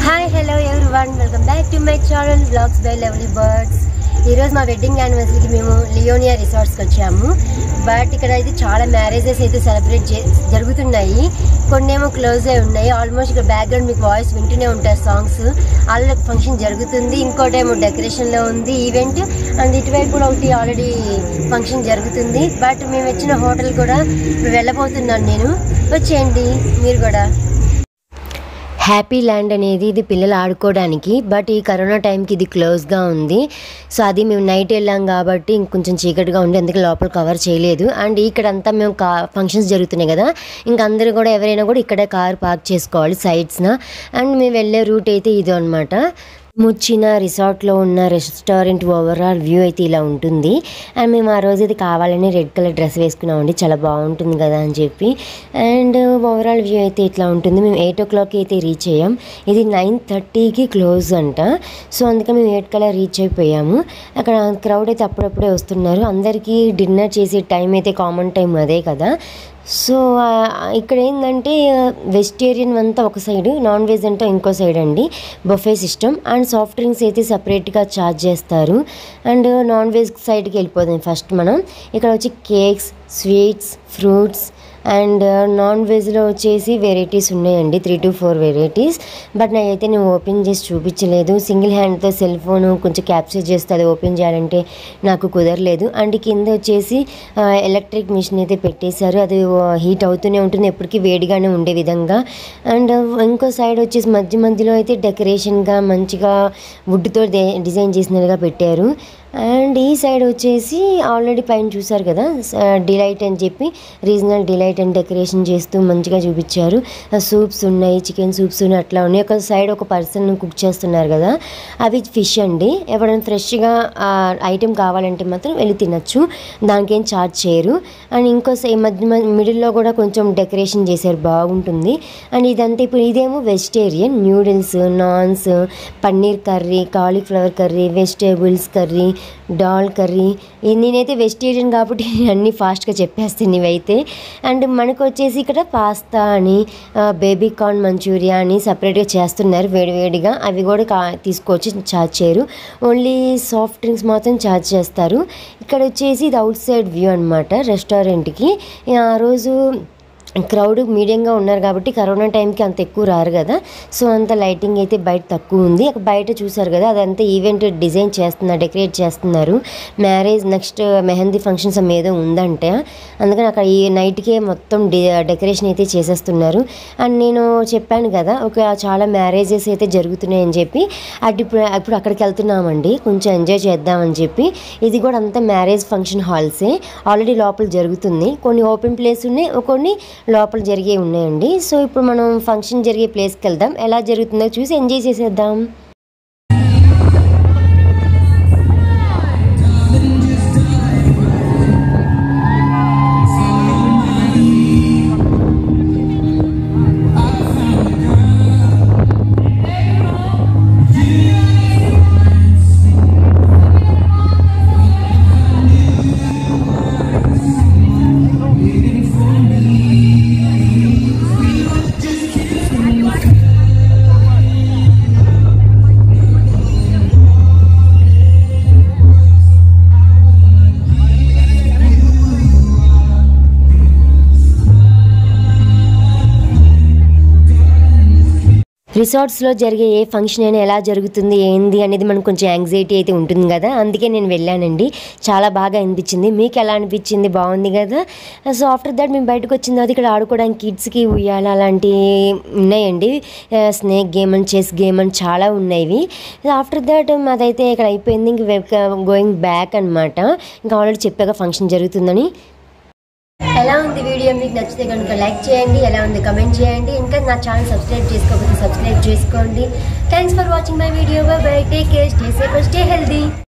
hi hello everyone welcome back to my channel blogs by lovely birds ఈరోజు మా wedding యానివర్సరీకి మేము లియోనియా రిసార్ట్స్కి వచ్చాము but ఇక్కడ అయితే చాలా మ్యారేజెస్ అయితే సెలబ్రేట్ చే జరుగుతున్నాయి కొన్ని ఏమో క్లోజ్ అయి ఉన్నాయి ఆల్మోస్ట్ ఇక్కడ బ్యాక్గ్రౌండ్ మీకు వాయిస్ వింటూనే ఉంటారు సాంగ్స్ ఆల్రెడీ ఫంక్షన్ జరుగుతుంది ఇంకోటేమో డెకరేషన్లో ఉంది ఈవెంట్ అండ్ ఇటువైపు కూడా ఒకటి ఆల్రెడీ ఫంక్షన్ జరుగుతుంది బట్ మేము వచ్చిన హోటల్ కూడా ఇప్పుడు వెళ్ళబోతున్నాను నేను వచ్చేయండి మీరు కూడా హ్యాపీ ల్యాండ్ అనేది ఇది పిల్లలు ఆడుకోవడానికి బట్ ఈ కరోనా టైంకి ఇది క్లోజ్గా ఉంది సో అది మేము నైట్ వెళ్ళాం కాబట్టి ఇంకొంచెం చీకటిగా ఉండి అందుకే లోపల కవర్ చేయలేదు అండ్ ఇక్కడంతా మేము కా ఫంక్షన్స్ జరుగుతున్నాయి కదా ఇంక అందరూ కూడా ఎవరైనా కూడా ఇక్కడే కార్ పార్క్ చేసుకోవాలి సైడ్స్న అండ్ మేము వెళ్ళే రూట్ అయితే ఇది అనమాట ముచ్చిన రిసార్ట్లో ఉన్న రెస్టారెంట్ ఓవరాల్ వ్యూ అయితే ఇలా ఉంటుంది అండ్ మేము ఆ రోజు ఇది కావాలని రెడ్ కలర్ డ్రెస్ వేసుకున్నామండి చాలా బాగుంటుంది కదా అని చెప్పి అండ్ ఓవరాల్ వ్యూ అయితే ఇట్లా ఉంటుంది మేము ఎయిట్ ఓ క్లాక్కి అయితే రీచ్ అయ్యాం ఇది నైన్ థర్టీకి క్లోజ్ అంట సో అందుకని మేము ఎయిట్ కల్లా రీచ్ అయిపోయాము అక్కడ క్రౌడ్ అయితే అప్పుడప్పుడే వస్తున్నారు అందరికీ డిన్నర్ చేసే టైం అయితే కామన్ టైం అదే కదా సో ఆ, ఇక్కడ ఏంటంటే వెజిటేరియన్ అంతా ఒక సైడ్ నాన్ వెజ్ అంతా ఇంకో సైడ్ అండి buffet system and soft drinks అయితే సపరేట్గా ఛార్జ్ చేస్తారు అండ్ నాన్ వెజ్ సైడ్కి వెళ్ళిపోదాం ఫస్ట్ మనం ఇక్కడ వచ్చి కేక్స్ స్వీట్స్ ఫ్రూట్స్ అండ్ నాన్ వెజ్లో వచ్చేసి వెరైటీస్ ఉన్నాయండి three to four varieties but నాకైతే నేను ఓపెన్ చేసి చూపించలేదు సింగిల్ హ్యాండ్తో సెల్ ఫోన్ కొంచెం క్యాప్చర్ చేస్తే అది ఓపెన్ చేయాలంటే నాకు కుదరలేదు అండ్ కింద వచ్చేసి ఎలక్ట్రిక్ మిషన్ అయితే పెట్టేశారు అది హీట్ అవుతూనే ఉంటుంది ఎప్పటికీ వేడిగానే ఉండే విధంగా అండ్ ఇంకో సైడ్ వచ్చేసి మధ్య మధ్యలో అయితే డెకరేషన్గా మంచిగా వుడ్తో డిజైన్ చేసినట్టుగా పెట్టారు అండ్ ఈ సైడ్ వచ్చేసి ఆల్రెడీ పైన చూసారు కదా డిలైట్ అని చెప్పి రీజనల్ డిలైట్ అండ్ డెకరేషన్ చేస్తూ మంచిగా చూపించారు సూప్స్ ఉన్నాయి చికెన్ సూప్స్ ఉన్నాయి అట్లా ఉన్నాయి ఒక సైడ్ ఒక పర్సన్ కుక్ చేస్తున్నారు కదా అవి ఫిష్ అండి ఎవరైనా ఫ్రెష్గా ఐటెం కావాలంటే మాత్రం వెళ్ళి తినచ్చు దానికి ఏం ఛార్జ్ చేయరు అండ్ ఇంకో సై మధ్య మిడిల్లో కూడా కొంచెం డెకరేషన్ చేశారు బాగుంటుంది అండ్ ఇదంతా ఇప్పుడు ఇదేమో vegetarian noodles naans paneer curry cauliflower curry vegetables curry dal curry ఇది నేనైతే వెజిటేరియన్ కాబట్టి అన్నీ ఫాస్ట్గా చెప్పేస్తాను ఇవైతే అండ్ మనకు వచ్చేసి ఇక్కడ పాస్తా అని బేబీ కార్న్ మంచూరియా అని సపరేట్గా చేస్తున్నారు వేడివేడిగా అవి కూడా కా తీసుకోవచ్చు ఛార్జ్ చేయరు ఓన్లీ సాఫ్ట్ డ్రింక్స్ మాత్రం ఛార్జ్ చేస్తారు ఇక్కడ వచ్చేసి ఇది అవుట్ సైడ్ వ్యూ అనమాట రెస్టారెంట్కి ఆ రోజు క్రౌడ్ మీడియంగా ఉన్నారు కాబట్టి కరోనా టైంకి అంత ఎక్కువ రారు కదా సో అంత లైటింగ్ అయితే బయట తక్కువ ఉంది అక్కడ బయట చూసారు కదా అదంతా ఈవెంట్ డిజైన్ చేస్తున్నారు డెకరేట్ చేస్తున్నారు మ్యారేజ్ నెక్స్ట్ మెహందీ ఫంక్షన్స్ ఏదో ఉందంటే అందుకని అక్కడ ఈ నైట్కే మొత్తం డి డెకరేషన్ అయితే చేసేస్తున్నారు అండ్ నేను చెప్పాను కదా ఒక చాలా మ్యారేజెస్ అయితే జరుగుతున్నాయని చెప్పి అటు ఇప్పుడు ఇప్పుడు అక్కడికి వెళ్తున్నామండి కొంచెం ఎంజాయ్ చేద్దామని చెప్పి ఇది కూడా అంతా మ్యారేజ్ ఫంక్షన్ హాల్సే ఆల్రెడీ లోపల జరుగుతుంది కొన్ని ఓపెన్ ప్లేస్ ఉన్నాయి కొన్ని లోపల జరిగే ఉన్నాయండి సో ఇప్పుడు మనం ఫంక్షన్ జరిగే ప్లేస్కి వెళ్దాం ఎలా జరుగుతుందో చూసి ఎంజాయ్ చేసేద్దాం రిసార్ట్స్లో జరిగే ఏ ఫంక్షన్ అయినా ఎలా జరుగుతుంది ఏంది అనేది మనకు కొంచెం యాంగ్జైటీ అయితే ఉంటుంది కదా అందుకే నేను వెళ్ళానండి చాలా బాగా అనిపించింది మీకు ఎలా అనిపించింది బాగుంది కదా సో ఆఫ్టర్ దట్ మేము బయటకు వచ్చిన తర్వాత ఇక్కడ ఆడుకోవడానికి కిడ్స్కి ఉయ్యాల అలాంటివి ఉన్నాయండి స్నేక్ గేమ్ అని చెస్ గేమ్ అని చాలా ఉన్నాయి ఆఫ్టర్ దట్ మాదైతే ఇక్కడ అయిపోయింది ఇంక గోయింగ్ బ్యాక్ అనమాట ఇంకా ఆల్రెడీ చెప్పాక ఫంక్షన్ జరుగుతుందని ఎలా ఉంది వీడియో మీకు నచ్చితే కనుక లైక్ చేయండి ఎలా ఉంది కమెంట్ చేయండి ఇంకా నా ఛానల్ సబ్స్క్రైబ్ చేసుకోకపోతే సబ్స్క్రైబ్ చేసుకోండి thanks for watching my video bye bye take care stay safe stay healthy